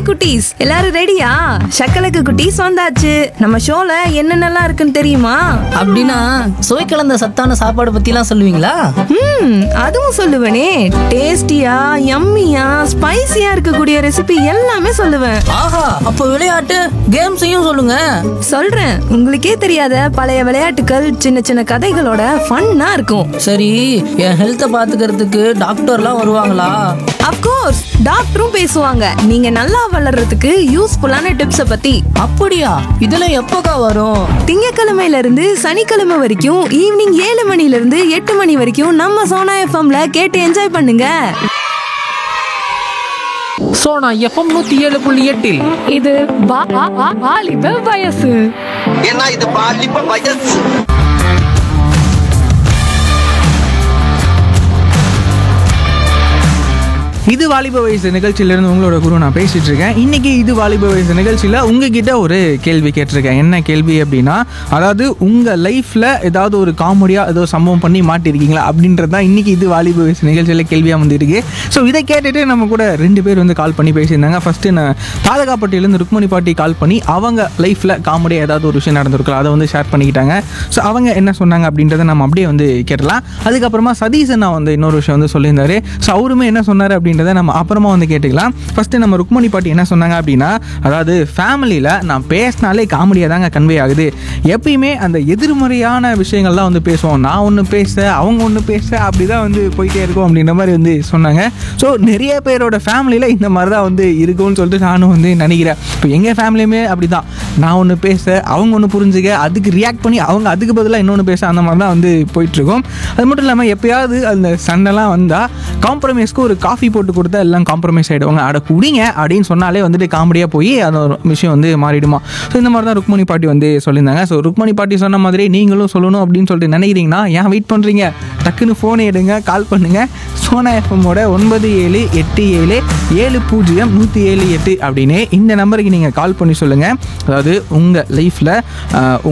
குட்டீஸ் எல்லாரும் ரெடியா சக்கலக்கு குட்டீஸ் வந்தாச்சு நம்ம ஷோல என்னென்னலாம் இருக்குன்னு தெரியுமா அப்படின்னா சுவை கலந்த சத்தான சாப்பாடு பத்திலாம் சொல்லுவீங்களா ம் அதுவும் சொல்லுவேனே டேஸ்டியா யம்மியா ஸ்பைசியா இருக்கக்கூடிய ரெசிபி எல்லாமே சொல்லுவேன் ஆஹா அப்போ விளையாட்டு கேம்ஸையும் சொல்லுங்க சொல்றேன் உங்களுக்கே தெரியாத பழைய விளையாட்டுகள் சின்ன சின்ன கதைகளோட ஃபன்னா இருக்கும் சரி என் ஹெல்த்தை பாத்துக்கிறதுக்கு டாக்டர்லாம் வருவாங்களா அப்கோர்ஸ் டாக்டரும் பேசுவாங்க நீங்க நல்லா வளர்றதுக்கு யூஸ்ஃபுல்லான டிப்ஸை பத்தி அப்படியா இதெல்லாம் எப்போக்கா வரும் திங்கக்கிழமையில இருந்து சனிக்கிழமை வரைக்கும் ஈவினிங் ஏழு மணில இருந்து எட்டு மணி வரைக்கும் நம்ம சோனா எஃப்எம்ல கேட்டு என்ஜாய் பண்ணுங்க சோனா எஃப்எம் நூத்தி ஏழு புள்ளி எட்டில் இது வா- வா- வா- வாலிப வயசு ஏன்னா இது பாலிப்ப வயசு இது வாலிப வயசு நிகழ்ச்சியிலிருந்து உங்களோட குரு நான் பேசிட்டு இருக்கேன் இன்னைக்கு இது வாலிப வயசு நிகழ்ச்சியில் உங்ககிட்ட ஒரு கேள்வி கேட்டிருக்கேன் என்ன கேள்வி அப்படின்னா அதாவது உங்க லைஃப்ல ஏதாவது ஒரு காமெடியா ஏதோ சம்பவம் பண்ணி மாட்டிருக்கீங்களா அப்படின்றது தான் இன்னைக்கு இது வாலிப வயசு நிகழ்ச்சியில் கேள்வியாக வந்துருக்கு ஸோ இதை கேட்டுட்டு நம்ம கூட ரெண்டு பேர் வந்து கால் பண்ணி பேசியிருந்தாங்க ஃபர்ஸ்ட் நான் பாதுகாப்பட்டியிலேருந்து ருக்மணி பாட்டி கால் பண்ணி அவங்க லைஃப்ல காமெடியாக ஏதாவது ஒரு விஷயம் நடந்திருக்கலாம் அதை வந்து ஷேர் பண்ணிக்கிட்டாங்க ஸோ அவங்க என்ன சொன்னாங்க அப்படின்றத நம்ம அப்படியே வந்து கேட்டலாம் அதுக்கப்புறமா சதீஷ் நான் வந்து இன்னொரு விஷயம் வந்து சொல்லியிருந்தாரு ஸோ அவருமே என்ன சொன்னார் அப்படின்றத நம்ம அப்புறமா வந்து கேட்டுக்கலாம் ஃபஸ்ட்டு நம்ம ருக்மணி பாட்டி என்ன சொன்னாங்க அப்படின்னா அதாவது ஃபேமிலியில் நான் பேசினாலே காமெடியாக தாங்க கன்வே ஆகுது எப்பயுமே அந்த எதிர்மறையான விஷயங்கள்லாம் வந்து பேசுவோம் நான் ஒன்று பேச அவங்க ஒன்று பேச அப்படி தான் வந்து போயிட்டே இருக்கும் அப்படின்ற மாதிரி வந்து சொன்னாங்க ஸோ நிறைய பேரோட ஃபேமிலியில் இந்த மாதிரி தான் வந்து இருக்கும்னு சொல்லிட்டு நானும் வந்து நினைக்கிறேன் இப்போ எங்கள் ஃபேமிலியுமே அப்படி தான் நான் ஒன்று பேச அவங்க ஒன்று புரிஞ்சுக்க அதுக்கு ரியாக்ட் பண்ணி அவங்க அதுக்கு பதிலாக இன்னொன்று பேச அந்த மாதிரி தான் வந்து போயிட்டுருக்கோம் அது மட்டும் இல்லாமல் எப்பயாவது அந்த சண்டைலாம் வந்தால் காம்ப்ரமைஸ்க்கு ஒரு காஃபி போட்டு கொடுத்தா எல்லாம் காம்ப்ரமைஸ் ஆகிடுவாங்க அட குடிங்க அப்படின்னு சொன்னாலே வந்துட்டு காமெடியாக போய் அந்த ஒரு விஷயம் வந்து மாறிடுமா ஸோ இந்த மாதிரி தான் ருக்மணி பாட்டி வந்து சொல்லியிருந்தாங்க ஸோ ருக்மணி பாட்டி சொன்ன மாதிரி நீங்களும் சொல்லணும் அப்படின்னு சொல்லிட்டு நினைக்கிறீங்கன்னா ஏன் வெயிட் பண்ணுறீங்க டக்குன்னு ஃபோனை எடுங்க கால் பண்ணுங்கள் சோனா எஃப்எம்மோட ஒன்பது ஏழு எட்டு ஏழு ஏழு பூஜ்ஜியம் நூற்றி ஏழு எட்டு அப்படின்னு இந்த நம்பருக்கு நீங்கள் கால் பண்ணி சொல்லுங்கள் அதாவது உங்கள் லைஃப்பில்